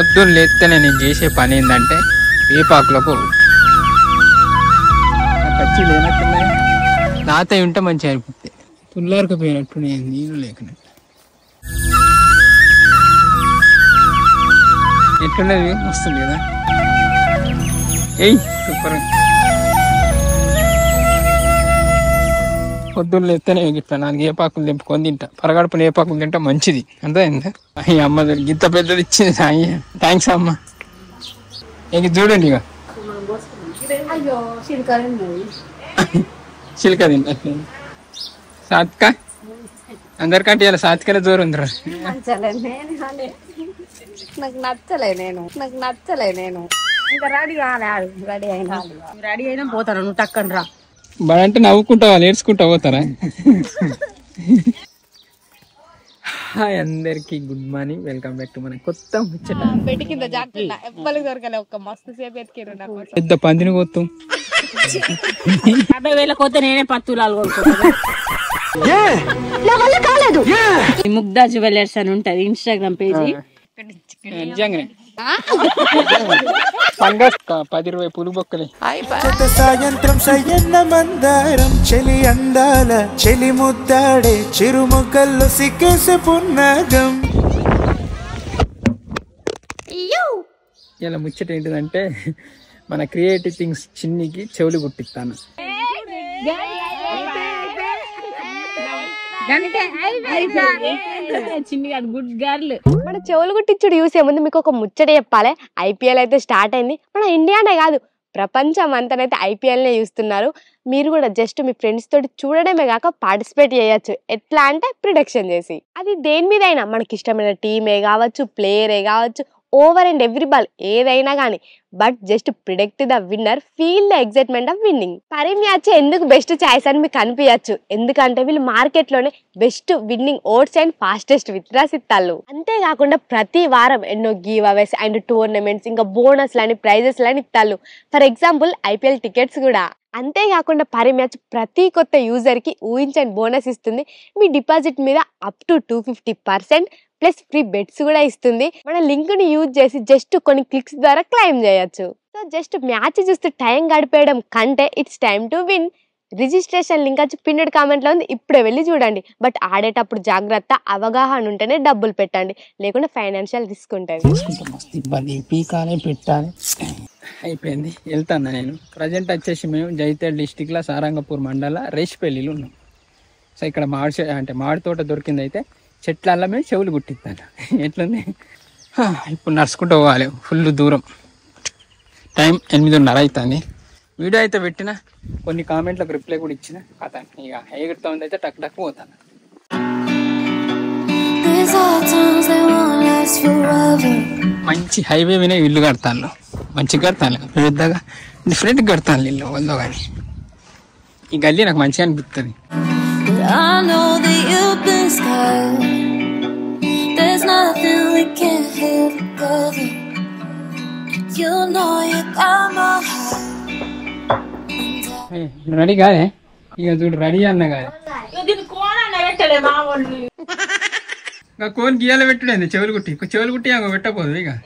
పొద్దున్న లేస్తేనే నేను చేసే పని ఏంటంటే వేపాకులకు పచ్చి లేనట్టున్నాయి తాతయ్య ఉంటే మంచిగా అనిపిస్తుంది పుల్లరకు పోయినట్టు నేను నీళ్ళు లేకనే ఎట్లున్నది వస్తుంది కదా ఏయ్ సూపర్ పొద్దున్న లేస్తేనే ఇట్లా నాలుగు ఏపాకులు తెంపుకొని తింటా పరగడుపున ఏపాకులు తింటా మంచిది అర్థమైందా అయ్యి అమ్మ దగ్గర ఇంత పెద్దది ఇచ్చింది అయ్యి థ్యాంక్స్ అమ్మ ఇక చూడండి ఇక అయ్యో చిలకలు చిలక తింటా సాత్క అందరికంటే ఇలా సాత్కనే జోరు ఉందిరా నచ్చలే నేను అనే. నాకు నచ్చలే నేను నాకు నచ్చలే నేను ఇంకా రెడీ కాలే రెడీ అయినా రెడీ అయినా పోతాను నువ్వు టక్కన రా బడంటే నవ్వుకుంటా వాళ్ళు ఏడ్చుకుంటా పోతారా హాయ్ అందరికి good morning welcome back to మన కొత్త ముచ్చట పెట్టి కింద జాగ్రత్త ఎవ్వరికి దొరకలే ఒక్క మస్తు సేపు ఎతికిరు నాకు పెద్ద పందిని కొత్తం యాభై వేల కొత్త నేనే పత్తులాలు కొనుక్కుంటాను ఈ ముగ్ధా జ్యువెలర్స్ అని ఉంటది ఇన్స్టాగ్రామ్ పేజీ నిజంగానే ఫంగస్ పది ఇరవై పులు బొక్కలే కొత్త సాయంత్రం సయ్యన్న మందారం చెలి అందాల చెలి ముద్దాడే చిరుమొగ్గల్లో సిక్కేసే పున్నాగం ఇలా ముచ్చట ఏంటిదంటే మన క్రియేటివ్ థింగ్స్ చిన్నికి చెవులు గుట్టిస్తాను చిన్ని గుడ్ గర్ల్ మన చెవులు గుట్టించుడు చూసే ముందు మీకు ఒక ముచ్చట చెప్పాలి ఐపీఎల్ అయితే స్టార్ట్ అయింది మన ఇండియానే కాదు ప్రపంచం అంతనైతే ఐపీఎల్నే చూస్తున్నారు మీరు కూడా జస్ట్ మీ ఫ్రెండ్స్ తోటి చూడడమే కాక పార్టిసిపేట్ చేయొచ్చు ఎట్లా అంటే ప్రిడక్షన్ చేసి అది దేని మీదైనా మనకి ఇష్టమైన టీమే కావచ్చు ప్లేయరే కావచ్చు ఓవర్ అండ్ ఎవ్రీ బాల్ ఏదైనా కానీ but just predict the winner feel the excitement of winning Parimatch ఎందుకు బెస్ట్ ఛాయిస్ అని మీకు అనిపించచ్చు ఎందుకంటే వీళ్ళు మార్కెట్ లోనే best winning odds and fastest withdraws ఇత్తాళ్ళు అంతేకాకుండా ప్రతి వారం ఎన్నో గివ్ అవేస్ అండ్ టోర్నమెంట్స్ ఇంకా బోనస్ లని ప్రైజెస్ లని ఇత్తాళ్ళు ఫర్ ఎగ్జాంపుల్ ఐపీఎల్ టికెట్స్ కూడా అంతేకాకుండా పరి మ్యాచ్ ప్రతి కొత్త యూజర్ కి ఊహించని బోనస్ ఇస్తుంది మీ డిపాజిట్ మీద up to two fifty percent plus free bets కూడా ఇస్తుంది మన లింక్ ని యూజ్ చేసి జస్ట్ కొన్ని క్లిక్స్ ద్వారా క్లైమ్ చేయొచ్చు సో జస్ట్ మ్యాచ్ చూస్తూ టైం గడిపేయడం కంటే it's time to win registration link వచ్చి పిన్నెడ్ కామెంట్ లో ఉంది ఇప్పుడే వెళ్ళి చూడండి బట్ ఆడేటప్పుడు జాగ్రత్త అవగాహన ఉంటేనే డబ్బులు పెట్టండి లేకుంటే ఫైనాన్షియల్ రిస్క్ ఉంటుంది తీసుకుంటే మస్తు ఇబ్బంది పీకాలే పెట్టాలి అయిపోయింది వెళ్తాను నేను ప్రజెంట్ వచ్చేసి మేము జైతేడ్ డిస్టిక్లో సారంగపూర్ మండల రేష్పల్లిలో ఉన్నాం సో ఇక్కడ మామిడి చె- అంటే మామిడి తోట దొరికింది అయితే చెట్లల్లో మేము చెవులు గుట్టిస్తాను ఎట్లుంది హా, ఇప్పుడు నడుచుకుంటూ పోవాలి ఫుల్ దూరం టైం ఎనిమిదిన్నర అవుతుంది వీడియో అయితే పెట్టిన కొన్ని కామెంట్లకు రిప్లై కూడా ఇచ్చిన కథ ఇక ఎగురుతా ఉంది అయితే టక్ టక్ పోతాను These are times they won't last forever. మంచి హైవే వినే ఇల్లు కడతాను మంచిగా కడతాను పెద్దగా డిఫరెంట్ కడతాను ఇల్లు వందో కానీ ఈ గల్లీ నాకు మంచిగా అనిపిస్తుంది But I know that you've been scarred. There's nothing we can't heal together. You know you got my heart. Ready కాదే ఇక చూడు రెడీ అన్న కాదే దీన్ని కోన పెట్టలే మా వాళ్ళు ఇంకా కోన్ గీయాల పెట్టుడేంది చెవులు కుట్టి ఇక చెవులు కుట్టి అగో పెట్టపోదు ఇక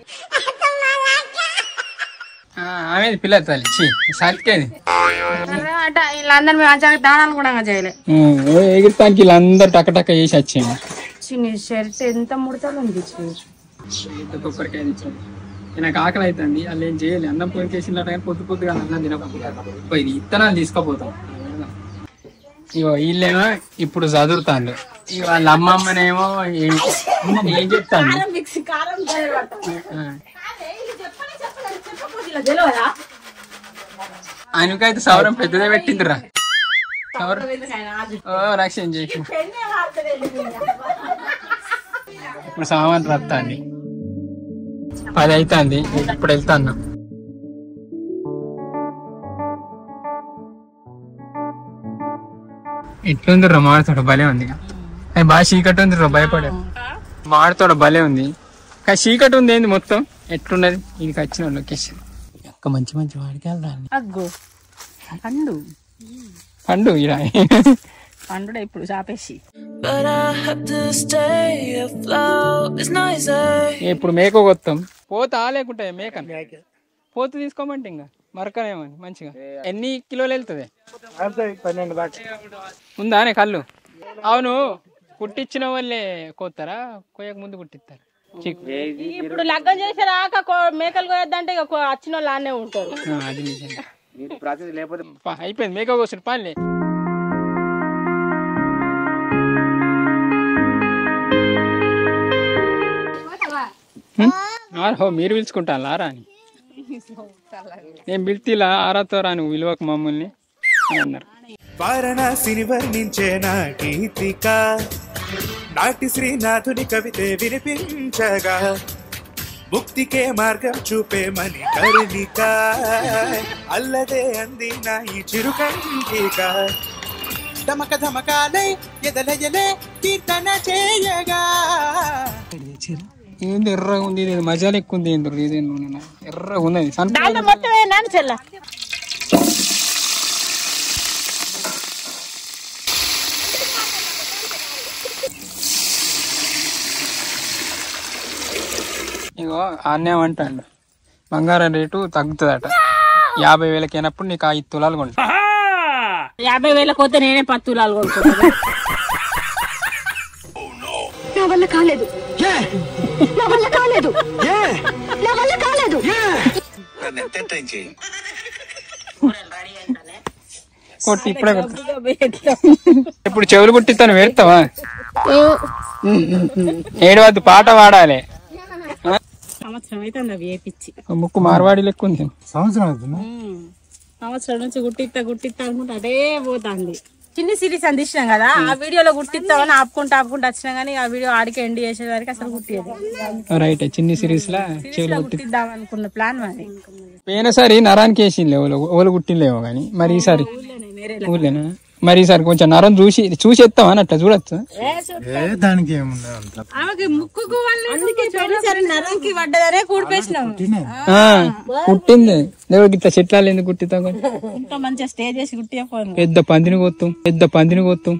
ఆ, ఆమెది పిల్ల తల్లి ఛీ, సాత్కేది వీళ్ళందరూ మేము అచ్చాక దానాలు కూడా చేయలే ఎగురుతానికి వీళ్ళందరూ టక్క టక్క చేసి వచ్చింది చిన్న షర్ట్ ఎంత ముడతలు ఉంది కొబ్బరికాయ తెచ్చాను నాకు ఆకలి అవుతుంది వాళ్ళు ఏం చేయాలి అన్నం పొయ్యి చేసినట్టు కానీ పొద్దు పొద్దుగా అన్నం తినకపోతే పోయి ఇత్తనాలు తీసుకుపోతాం ఇగో వీళ్ళేమో ఇప్పుడు చదువుతాను ఇక వాళ్ళ అమ్మమ్మనేమో ఏం ఏం చెప్తాను మిక్సీ కారం ఆ. తెలియదా ఆయనకైతే సౌరం పెద్దదే పెట్టిందిరా సౌరం ఓ రక్షణ చేసి ఇప్పుడు సామాన్ రత్తాండి పది అవుతుంది ఇప్పుడు వెళ్తాను ఎట్లుంది రా మాడతాడు భలే ఉంది అది బాగా చీకటి ఉంది రా భయపడే మాడతాడు భలే ఉంది కానీ చీకటి ఉంది ఏంది మొత్తం ఎట్లున్నది ఇది వచ్చిన లొకేషన్ ఒక్క మంచి మంచి వాడికి వెళ్దాన్ని అగ్గు పండు పండు ఇలా పండుడే ఇప్పుడు చాపేసి But I have to stay afloat. It's nicer. ఇప్పుడు మేకో కొత్తాం పోతా లేకుంటే మేకన్ పోతు తీసుకోమంటే ఇంకా మరకనేమని మంచిగా ఎన్ని కిలోలు వెళ్తుంది పన్నెండు దాకా ఉందా అనే కళ్ళు అవును కుట్టించిన వాళ్ళే కోస్తారా కోయక ముందు కుట్టిస్తారు చిక్కు ఇప్పుడు లగ్గం చేసి రాక కో- మేకలు కోయొద్దంటే ఇక కో- వచ్చిన వాళ్ళు ఆనే ఉంటారు ఆ, అది నిజంగా నీకు ప్రాసెస్ లేకపోతే పా, అయిపోయింది మేక కోసిన పనిలే ఆరో మీరు పిలుచుకుంటాను లారా అని నేను పిలిచిలా ఆరాతో రాను విలువకు మమ్మల్ని అని అన్నారు వారణాసిని వర్ణించే నా గీతిక నాటి శ్రీనాథుని కవితే వినిపించగా ముక్తికే మార్గం చూపే మని కరుణిక అల్లదే అంది నా ఈ చిరుకంకిక ధమక ధమకాలై ఎదలయలే కీర్తన చేయగా ఏంది ఎర్రగా ఉంది ఇది మజాలు ఎక్కువ ఉంది ఏందో ఇది నూనె ఎర్రగా ఉన్నది సన్ దాంట్లో మొత్తం ఏంటని చెల్ల ఇగో ఆన్యం అంటాడు బంగారం రేటు తగ్గుతుందట యాభై వేలకి అయినప్పుడు నీకు ఐదు తులాలు కొంటా యాభై వేలకు పోతే నేనే పది తులాలు కొనుక్కుంటాను నా వల్ల కాలేదు నా వల్ల కాలేదు నా వల్ల కాలేదు కొట్టి ఇప్పుడే కొడతా. ఇప్పుడు చెవులు కుట్టిస్తాను వేస్తావా ఏడవద్దు పాట పాడాలి సంవత్సరం అయితే అవి వేపించి ముక్కు మార్వాడి లెక్క ఉంది సంవత్సరం అవుతుందా సంవత్సరం నుంచి గుట్టిస్తా గుట్టిస్తా అనుకుంటా అదే పోతాంది చిన్ని సిరీస్ అందించినాం కదా ఆ వీడియోలో గుట్టిస్తామని ఆపుకుంటా ఆపుకుంటా వచ్చినా కానీ ఆ వీడియో ఆడికి ఎండి చేసేసరికి అసలు గుట్టియదు రైట్ చిన్ని సిరీస్ లా చెవులు కుట్టి గుట్టిద్దాం అనుకున్న ప్లాన్ మరి పోయినసారి నరానికి వేసింది ఓలు ఓలు కుట్టిలేమో కానీ మరి ఈసారి ఊర్లేనా మరి ఈసారి కొంచెం నరం చూసి చూసి ఎత్తావా అని అట్లా చూడొచ్చు దానికి ఏముండదు అంత ఆమెకి ముక్కుకు అందుకే సరే నరంకి పడ్డదనే కూడిపేసినాం ఆ, కుట్టింది దేవుడికి ఇట్లా చెట్లాలు ఎందుకు కుట్టిస్తాం కొంచెం? ఇంత మంచిగా స్టే చేసి గుట్టియా ఫోన్ పెద్ద పందిని కొత్తాం పెద్ద పందిని కొత్తాం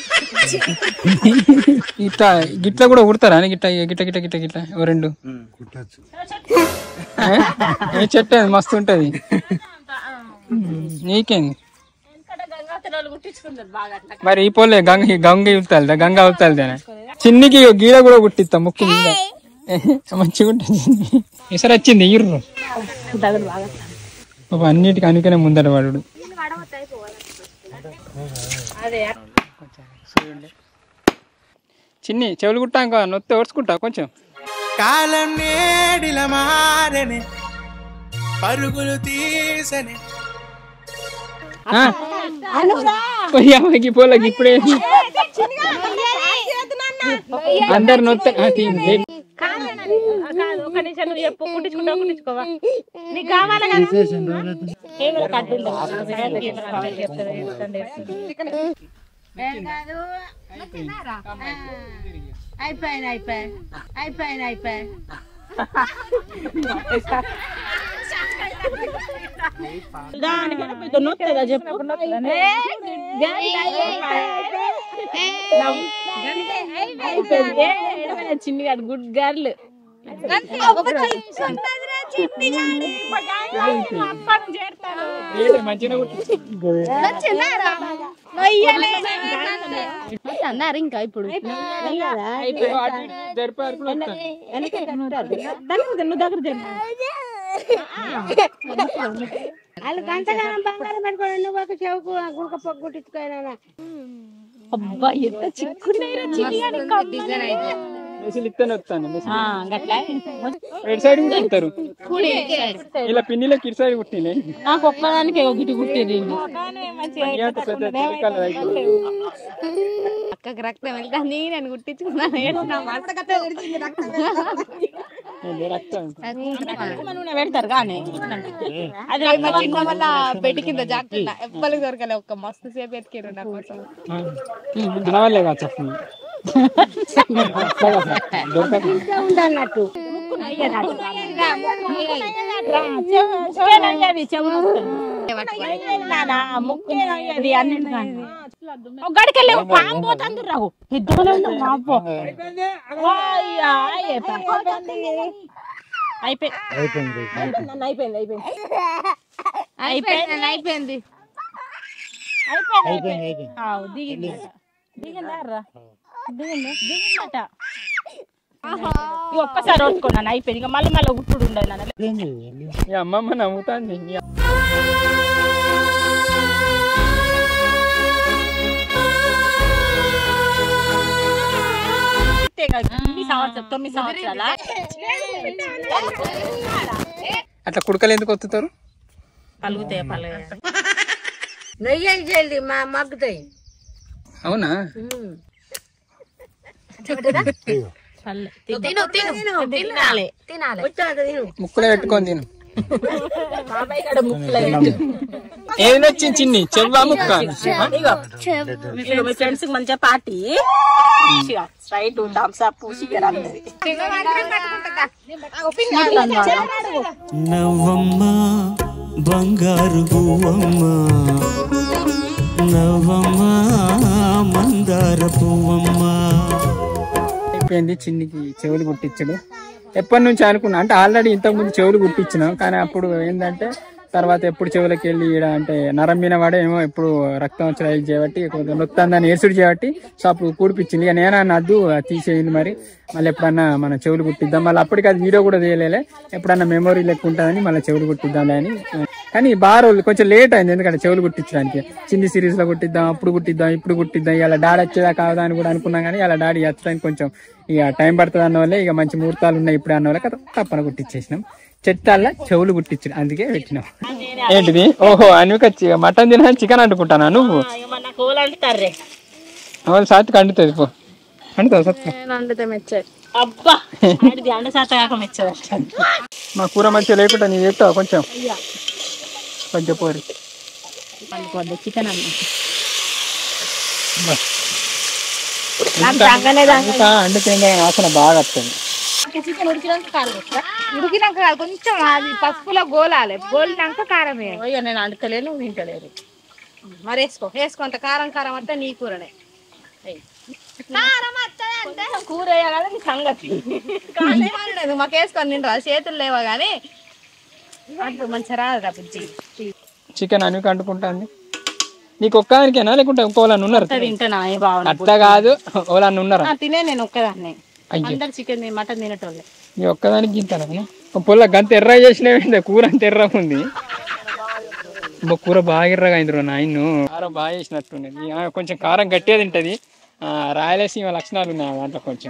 ఇట్లా గిట్ల కూడా కుడతారా అని గిట్ల గిట్ల గిట్ల గిట్ల గిట్ల ఓ రెండు కుట్టచ్చు ఏ? ఏ చెట్టు అది మస్తు ఉంటది నీకేంది గుట్టించుకుంటారు బాగా అట్లా మరి ఈ పోలే గంగ గంగ ఇవుతాలి గంగ అవుతాలి చిన్నికి గీడ కూడా కుట్టిస్తాం ముక్కు మీద మంచిగా ఉంటుంది ఈసారి వచ్చింది ఇర్రు పాప అన్నిటికీ అనుకునే ముందర వాడు చిన్ని చెవులు కుట్టాక నొత్తి ఓడ్చుకుంటా కొంచెం కాలం నేడిల మారనే పరుగులు తీసనే ఆ? పోయి అమ్మకి పోలకి ఇప్పుడే అందరు నొత్త ఆ, తీయండి. కాదు ఒక నిమిషం నువ్వు చెప్పు కుట్టించుకుంటావు కుట్టించుకోవా నీకు కావాలా కదా కెమెరా కట్టిందా అయిపోయింది అయిపోయి అయిపోయింది అయిపోయి దానికన్నా పెద్ద నొత్తదా చెప్పు చిన్ని గారు గుడ్ గర్ల్ ఏంటి మంచిగా కుట్టి అన్నారు ఇంకా ఇప్పుడు అటు ఇటు జరిపారు కూడా వస్తాను. నువ్వు దగ్గర చెప్పు వాళ్ళు గంటగానం బంగారం పెట్టుకోండి నువ్వు ఒక చెవుకు గుడక పొగ్గు కుట్టించుకోయినా అబ్బా ఎంత చిక్కున్నాయిరా చిన్ని గారు మెసులు ఇస్తేనే వస్తాను మెసులు. గట్లా ఎటు సైడ్ కుట్టిస్తారు ఇలా పిన్నిలకి ఇటు సైడ్ కుట్టినే నాకు ఒక్కదానికి ఒకటి కుట్టింది ఇయ్యాట పెద్ద తెలికాల రైతు. అక్కకి రక్తం వెళ్తాంది నేను కుట్టించుకున్నాను ఏంది రక్తం నూనె పెడతారు కానీ అది మా చిన్న వల్ల బెడ్ కింద జాగ్రత్త ఎవ్వరికి దొరకలే ఒక్క మస్తు సేపు ఎతికారు నా కోసం తినవాలే కాదు చెప్పు దొరకదు ఉండన్నట్టు ముక్కేది అన్నిటికన్నా గడికెళ్ళి పాము పోతుంది రావు పెద్దగా పాము అయిపోయి అయిపోయింది నన్ను అయిపోయింది అయిపోయింది అయిపోయింది అయిపోయింది అయిపోయింది అయిపోయింది అయిపోయింది ఆవు, దిగింది దిగిందా రా దిగింది దిగిందట ఇక ఒక్కసారి కొట్టుకున్నాను అయిపోయింది ఇక మళ్ళీ మళ్ళీ గుట్టుడు ఉండదు నాన్న అయిపోయింది వెళ్ళి. మీ అమ్మమ్మ నవ్వుతాంది మీ అంతే కదా, ఇన్ని సంవత్సరం తొమ్మిది సంవత్సరాల అట్లా కుడకలు ఎందుకు వత్తుతారు పలుగుతాయి పలుగు నెయ్యి చెల్లి మా మగ్గుతాయి అవునా తిను తిను తినాలి తినాలి తిను ముక్కులో పెట్టుకొని తిను బాబాయ్ గడ ముక్కులో ఏది నచ్చింది చిన్ని చెవ్వా ముక్క ఇగో ఇగో మీ ఫ్రెండ్స్ కి మంచిగా party straight Thums Up sugar అందరి నవ్వమ్మ బంగారు పువ్వమ్మ నవ్వమ్మ మందార పువ్వమ్మ అయిపోయింది చిన్నికి చెవులు కుట్టించడు ఎప్పటి నుంచి అనుకున్నా అంటే ఆల్రెడీ ఇంతకుముందు చెవులు కుట్టించినాం కానీ అప్పుడు ఏంటంటే తర్వాత ఎప్పుడు చెవులకి వెళ్ళి ఈడ అంటే నరం మీద వాడే ఏమో ఎప్పుడు రక్తం వచ్చి రైలు చేయబట్టి కొంచెం నొత్తందని ఏసుడు చేయబట్టి సో అప్పుడు కూడిపించింది ఇక నేనా నద్దు తీసేయండి మరి మళ్ళీ ఎప్పుడన్నా మన చెవులు కుట్టిద్దాం మళ్ళీ అప్పటికి అది వీడియో కూడా తీయలేలే ఎప్పుడన్నా మెమొరీ లెక్క ఉంటుందని మళ్ళీ చెవులు కుట్టిద్దాంలే అని కానీ బాగా రోజులు కొంచెం లేట్ అయింది ఎందుకంటే చెవులు కుట్టించడానికి చిన్ని సిరీస్ లో కుట్టిద్దాం అప్పుడు కుట్టిద్దాం ఇప్పుడు కుట్టిద్దాం ఇలా డాడీ వచ్చేదా కాదా అని కూడా అనుకున్నాం కానీ ఇలా డాడీ వచ్చడానికి కొంచెం ఇక టైం పడుతుంది అన్న వల్లే ఇక మంచి ముహూర్తాలు ఉన్నాయి ఇప్పుడు అన్న వల్ల కదా తప్పన కుట్టించేసినాం చెట్టాల చెవులు కుట్టించు అందుకే పెట్టినాం ఏంటిది ఓహో అన్విక చి- మటన్ తిన చికెన్ అంటుకుంటానా నువ్వు మన కోలు అంటారే వాళ్ళు సాత్కి అంటుతుంది పో అంటుతుంది సత్యం అబ్బా ఆడిది అండ శాత కాక మెచ్చదు మా కూర మంచిగా లేకుండా నేను చెప్తావా కొంచెం కొంచెం పోరి అనుకోండి చికెన్ అన్న ఇంకా అండుతుంది వాసన బాగా వస్తుంది చికెన్ ఉడికినాక కారం వేస్తా ఉడికినాక కాదు, కొంచెం అది పసుపులో గోలాలి గోలినాక కారం వేయాలి అయ్యో నేను అంటలేను తింటలేరు మరి వేసుకో వేసుకో అంత కారం కారం అంటే నీ కూరనే ఎయ్. కొంచెం కూర వేయాలి నీ సంగతి లేదు, మాకు వేసుకొని తింటారు అది చేతులు లేవా కానీ అట్లా మంచిగా రాదురా బుజ్జి చికెన్ అన్విక అంటుకుంటుంది నీకు ఒక్కదానికేనా లేకుంటే ఇంకోళ్ళని ఉన్నారు తింటానా ఏ బావన అట్లా కాదు ఓళ్ళని ఉన్నారా తినే నేను ఒక్కదాన్ని అయ్యో అందరు చికెన్ మటన్ తినేటోళ్ళే నీ ఒక్కదానికి తింటాను పొల్ల గంత ఎర్ర చేసినవి కూర అంత ఎర్రగా ఉంది అబ్బో, కూర బాగా ఎర్రగా అయింది రో నాయన్ను కారం బాగా చేసినట్టున్నది ఆ, కొంచెం కారం గట్టిగా తింటది ఆ, రాయలసీమ లక్షణాలు ఉన్నాయి ఆ దాంట్లో కొంచెం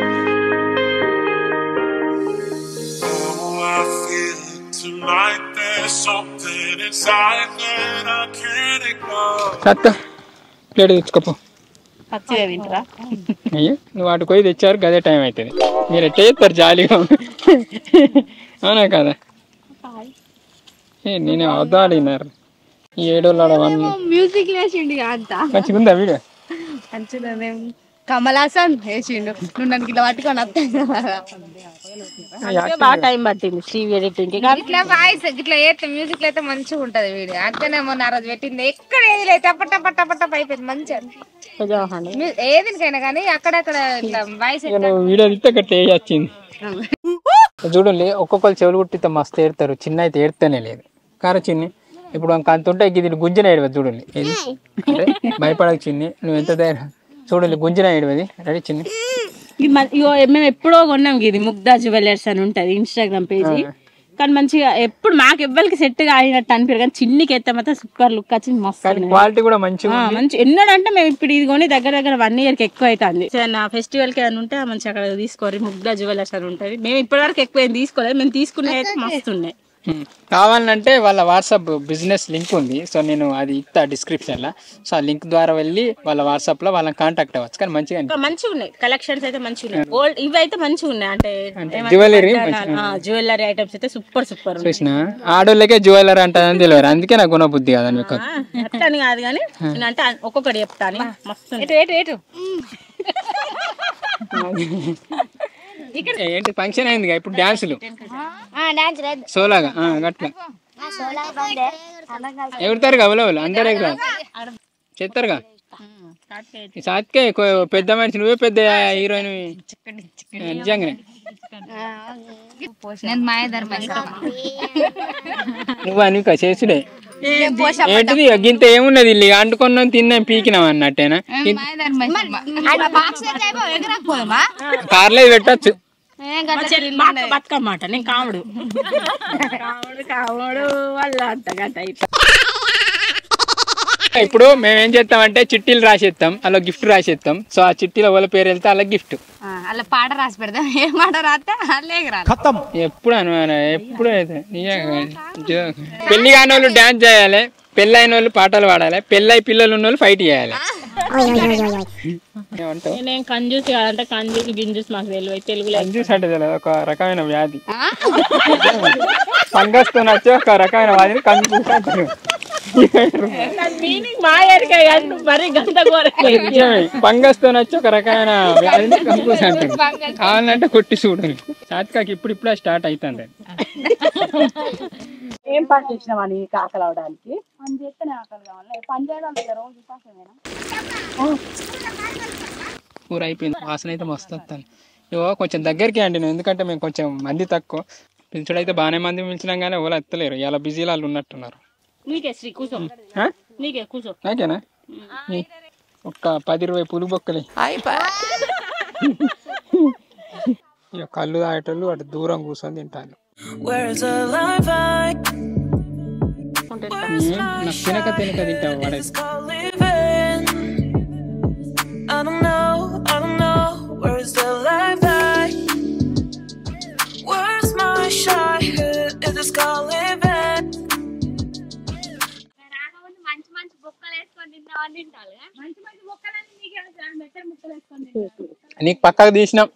Oh, I feel it tonight. There's something inside that I can't ignore. సత్త ప్లేట్ తెచ్చుకోపో పచ్చిగా తింటారా అయ్యో నువ్వు వాటికి పోయి తెచ్చారు గదే టైం అవుతుంది మీరు ఎట్ట చేస్తారు జాలీగా అవునా కదా ఏ నేనే అవదాలినారు ఈ ఏడోళ్ళ వన్ మ్యూజిక్ వేసిండు అంత మంచిగా ఉందా వీడియో మంచిగా కమల్ హాసన్ వేసిండు నువ్వు నన్ను ఇట్లా పట్టుకొని అందుకే బాగా టైం పట్టింది శ్రీవి ఎడిటింగ్ ఇట్లా వాయిస్ ఇట్లా అయితే మ్యూజిక్ అయితే మంచిగా ఉంటది వీడియో అంతేనే మొన్న ఆ రోజు పెట్టింది ఎక్కడ ఏది లేదు టప టప టప టప అయిపోయింది మంచిగా మీ- ఏదికైనా కానీ అక్కడక్కడ ఇట్లా వాయిస్ ఇక నువ్వు వీడియో తీస్తే గట్ల ఏ వచ్చింది చూడండి ఒక్కొక్కరు చెవులు కుట్టితే మస్తు ఏడతారు చిన్న అయితే ఏడుతూనే లేదు కార చిన్ని ఇప్పుడు అంక అంత ఉంటే ఇది గుంజన ఏడవదు చూడండి ఏది అరే, భయపడక చిన్ని నువ్వు ఎంత ధైర్యం చూడండి గుంజన ఏడవది రెడీ చిన్ని ఇది మన- ఇగో మేము ఎప్పుడో కొన్నాం ఇది ముగ్ధా జ్యువెలర్స్ అని ఉంటది ఇన్స్టాగ్రామ్ పేజీ కానీ మంచిగా ఎప్పుడు మాకు ఎవ్వరికి సెట్ అయినట్టు అనిపించారు కానీ చిన్నికి ఎత్తే మాత్రం సూపర్ లుక్ వచ్చింది మస్తు కానీ ఉన్నాయి. క్వాలిటీ కూడా మంచిగా ఆ, మంచి ఎన్నడంటే మేము ఇప్పుడు ఇది కొని దగ్గర దగ్గర వన్ ఇయర్ కి ఎక్కువ అవుతుంది నా ఫెస్టివల్ కి అని ఉంటే మంచి అక్కడ తీసుకోరు ముగ్ధా జ్యువెలర్స్ అని ఉంటది మేము ఇప్పటివరకు ఎక్కువ ఏం తీసుకోలేదు మేము తీసుకునే అయితే మస్తు ఉన్నాయి ఉమ్. కావాలంటే వాళ్ళ వాట్సాప్ బిజినెస్ లింక్ ఉంది సో నేను అది ఇస్తా డిస్క్రిప్షన్లో సో ఆ లింక్ ద్వారా వెళ్ళి వాళ్ళ వాట్సాప్లో వాళ్ళని కాంటాక్ట్ అవ్వచ్చు కానీ మంచిగా ఇంకా మంచిగా ఉన్నాయి కలెక్షన్స్ అయితే మంచిగా ఉన్నాయి గోల్డ్ ఇవి అయితే మంచిగా ఉన్నాయి అంటే జ్యువెలరీ జ్యువెలరీ ఐటమ్స్ అయితే సూపర్ సూపర్ ఉన్నాయి చూసిన ఆడోళ్ళకే జ్యువెలర్ అంటారని తెలియదు అందుకే నాకు గుణబుద్ధి కదా మీకు ఆ, అట్లా అని కాదు కానీ నేను అంటే ఒక్కొక్కటి చెప్తాను మస్తు ఉన్నాయి. ఏటు ఏటు ఏంటి ఫంక్షన్ అయింది ఇప్పుడు డ్యాన్సులు డాన్స్ లేదు సోలాగా ఆ, గట్ల ఎగురుతారు అవలవలు అందరు ఎగురారు చెప్తారుగా ఈ సాత్కే కొ- పెద్ద మనిషి నువ్వే పెద్ద హీరోయిన్ నిజంగానే నేను మాయధర్మ నువ్వు అనుక చేసుడే ఏంటిది గింత ఏమున్నది ఇల్లు అంటుకున్నాం తిన్నాం పీకినాం అన్నట్టేనా కార్లో పెట్టచ్చు బతుకమ్మాట నేను కాముడు కాముడు కాముడు వాళ్ళ అంత గంట ఇట్లా ఇప్పుడు మేము ఏం చేస్తామంటే చిట్టీలు రాసేస్తాం అలా గిఫ్ట్ రాసేస్తాం సో ఆ చిట్టీలో వాళ్ళ పేరు వెళ్తే అలా గిఫ్ట్ అలా పాట రాసి పెడదాం ఏ పాట రాస్తే అల్లేకి రా ఎప్పుడు అనుమాన ఎప్పుడు అయితే నిజంగా joke. పెళ్లి కాని వాళ్ళు డాన్స్ చేయాలి పెళ్ళి అయిన వాళ్ళు పాటలు పాడాలి పెళ్ళై పిల్లలు ఉన్న వాళ్ళు ఫైట్ చేయాలి ఏమంటావు నేను కంజూస్ కాదంటే కంజూస్ గింజూస్ మాకు తెలియదు తెలుగులో కంజూస్ అంటే తెలియదు ఒక రకమైన వ్యాధి ఫంగస్ తో వచ్చే ఒక రకమైన వ్యాధిని కంజూస్ అంటారు మీనింగ్ మా ఎరికే కానీ నువ్వు మరీ గంట ఫంగస్ తో వచ్చి ఒక రకమైన వ్యాధిని కంజూస్ అంటారు కావాలంటే కొట్టి చూడు సాత్కాకి ఇప్పుడు ఇప్పుడే స్టార్ట్ అవుతుంది ఏం పని చేసినావా నీ ఆకలి అవడానికి పని చేస్తేనే ఆకలి కావాలి పని చేయడం లేదా రోజు ఉపాసమేనా కూర అయిపోయింది వాసన అయితే మస్తు వస్తాను ఇవో కొంచెం దగ్గరికి అండి నేను ఎందుకంటే మేము కొంచెం మంది తక్కువ పిలిచుడైతే బాగానే మంది పిలిచినాం కానీ ఎవరు ఎత్తలేరు ఇలా బిజీలో వాళ్ళు ఉన్నట్టున్నారు నీకే శ్రీ కూర్చో ఆ? నీకే కూర్చో నాకేనా నీ ఒక్క పది ఇరవై పులుగు బొక్కలే ఇక కళ్ళు తాగేటోళ్ళు అటు దూరం కూర్చొని తింటాను Where's the life I ఏం నాకు తినక తినక తింటావు వాడే call living? I don't know, I don't know. Where's the life I? Where's my childhood? Is this called living? మంచి మంచి బొక్కలు వేసుకొని తిన్నామని తింటారు మంచి మంచి బొక్కలన్నీ నీకే మెత్తడి ముక్కలు వేసుకొని నీకు పక్కకు తీసినాం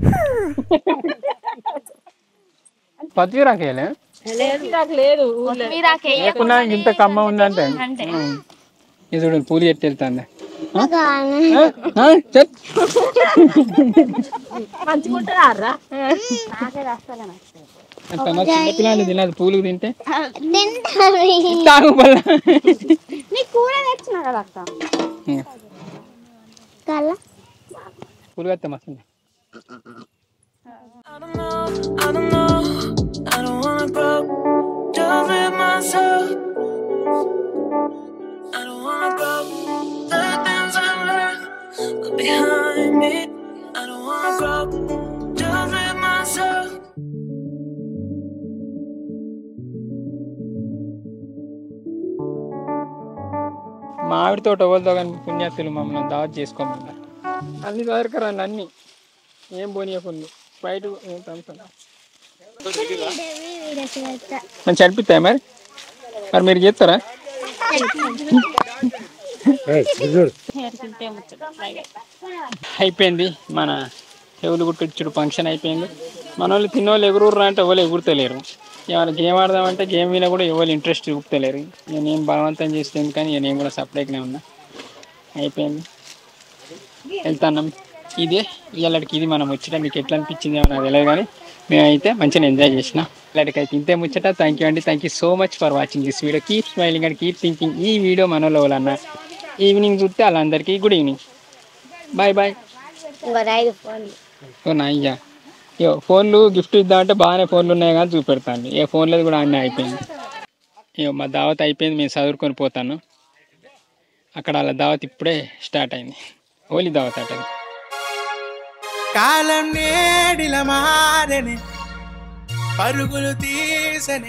పత్తిరాకేలే నాకు లేదు లేకున్నా ఇంత కమ్మ ఉందంటే ఉం. ఇది చూడు పూలు ఎట్టి వెళ్తాంది మంచిగుంటారా చిన్నపిల్లలు తినదు పూలు తింటే తాగు పల్ల నీ కూర తెచ్చిన కదా అక్క పూలు కత్తే మస్తు I don't know, I don't know. I don't wanna grow just with myself. I don't wanna grow the things I left look behind me. I don't wanna grow just with myself. మామిడి తోట ఎవరితో కానీ పుణ్యాతులు మమ్మల్ని దావత్ చేసుకోమన్నారు అన్ని దొరకరాలు అన్ని ఏం పోనీయకుండా Sprite ఏం థమ్సప్ నేను చనిపిస్తాయి మరి మరి మీరు చేస్తారా అయిపోయింది మన చెవులు గుట్టించుడు ఫంక్షన్ అయిపోయింది మన వాళ్ళు తిన్నోళ్ళు ఎగురుర్రా అంటే ఎవరు ఎగురుతలేరు ఇవాళ గేమ్ ఆడదామంటే గేమ్ మీద కూడా ఎవరు ఇంట్రెస్ట్ చూపుతలేరు నేను ఏం బలవంతం చేస్తే కానీ నేను కూడా సపరేట్గానే ఉన్నా అయిపోయింది వెళ్తాన్నాం ఇదే ఇవాళకి ఇది మనం ముచ్చట మీకు ఎట్లా అనిపించింది ఏమో నాకు తెలియదు కానీ మేమైతే మంచిగా ఎంజాయ్ చేసిన ఇలాంటికి అయితే ఇంతే ముచ్చట థ్యాంక్ యూ అండి thank you so much for watching this video keep smiling and keep thinking ఈ వీడియో మనలో వాళ్ళన్న ఈవినింగ్ చూస్తే వాళ్ళందరికీ గుడ్ ఈవినింగ్ బాయ్ బాయ్ ఓ నా అయ్యా యో ఫోన్లు గిఫ్ట్ ఇద్దామంటే బాగానే ఫోన్లు ఉన్నాయి కానీ చూపెడతాను ఏ ఫోన్లో కూడా అన్నీ అయిపోయింది ఇగో మా దావత్ అయిపోయింది మేము చదువుకొని పోతాను అక్కడ వాళ్ళ దావత్ ఇప్పుడే స్టార్ట్ అయింది హోలీ దావత్ అట అది. కాలం నేడిల మారని పరుగులు తీసని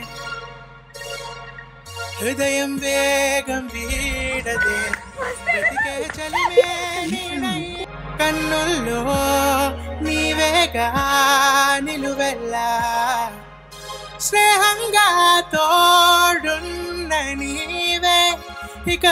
హృదయం వేగం వీడదే బ్రతికే చలివే నీడై. కన్నుల్లో నీవేగా నిలువెల్లా స్నేహంగా తోడున్న నీవే ఇక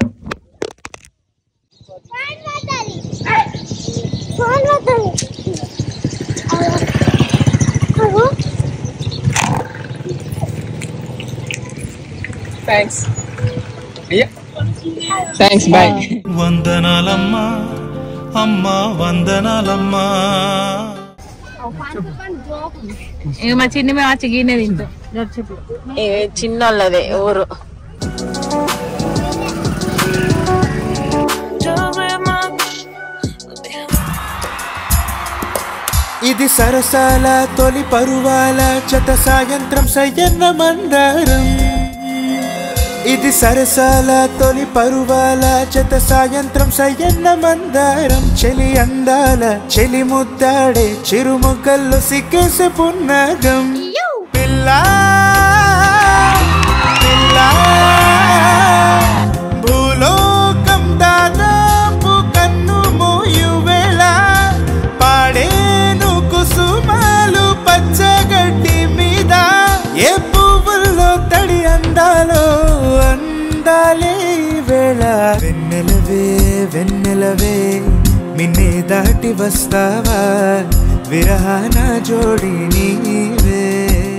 థ్యాంక్స్ అయ్యా థ్యాంక్స్ బాయ్ వందనాలమ్మా అమ్మా వందనాలమ్మా ఇక మా చిన్న మేము వచ్చి గిన్నె తింటాం చెప్పు చిన్నోళ్ళదే ఊరు Just with my ఇది సరసాల తొలి పరువాల చత సాయంత్రం సయ్యన్న మందారం ఇది సరసాల తొలి పరువాల చత సాయంత్రం సయ్యన్న మందారం చెలి అందాల చెలి ముద్దాడే చిరుమొగ్గల్లో సిగ్గేసే పున్నగం పిల్ల పిల్ల భూలోకం దాదాపు కన్ను మోయు వేళ పాడేను కుసుమాలు పచ్చగడ్డి మీద ఏ పువ్వుల్లో తడి అందాలో అందాలే ఈ వేళ వెన్నెలవే వెన్నెలవే మిన్నే దాటి వస్తావా విరహాన జోడి నీవే